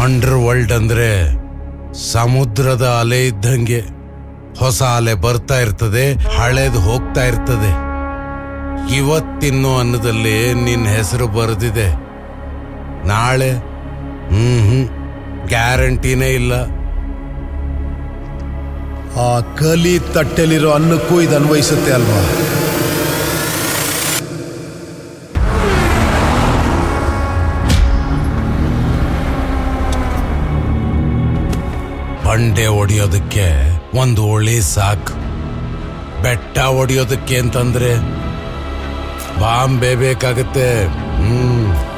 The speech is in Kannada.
ಅಂಡರ್ ವರ್ಲ್ಡ್ ಅಂದ್ರೆ ಸಮುದ್ರದ ಅಲೆ ಇದ್ದಂಗೆ ಹೊಸ ಅಲೆ ಬರ್ತಾ ಇರ್ತದೆ ಹಳೇದು ಹೋಗ್ತಾ ಇರ್ತದೆ ಇವತ್ತಿನ್ನೋ ಅನ್ನದಲ್ಲಿ ನಿನ್ನ ಹೆಸರು ಬರೆದಿದೆ ನಾಳೆ ಹ್ಮ್ ಹ್ಮ್ ಗ್ಯಾರಂಟಿನೇ ಇಲ್ಲ ಆ ಕಲಿ ತಟ್ಟೆಲಿರೋ ಅನ್ನಕ್ಕೂ ಇದು ಅನ್ವಯಿಸುತ್ತೆ ಅಲ್ವಾ ಬಂಡೆ ಹೊಡಿಯೋದಕ್ಕೆ ಒಂದು ಉಳಿ ಸಾಕು ಬೆಟ್ಟ ಹೊಡಿಯೋದಕ್ಕೆ ಅಂತಂದ್ರೆ ಬಾಂಬೆ ಬೇಕಾಗತ್ತೆ ಹ್ಮ್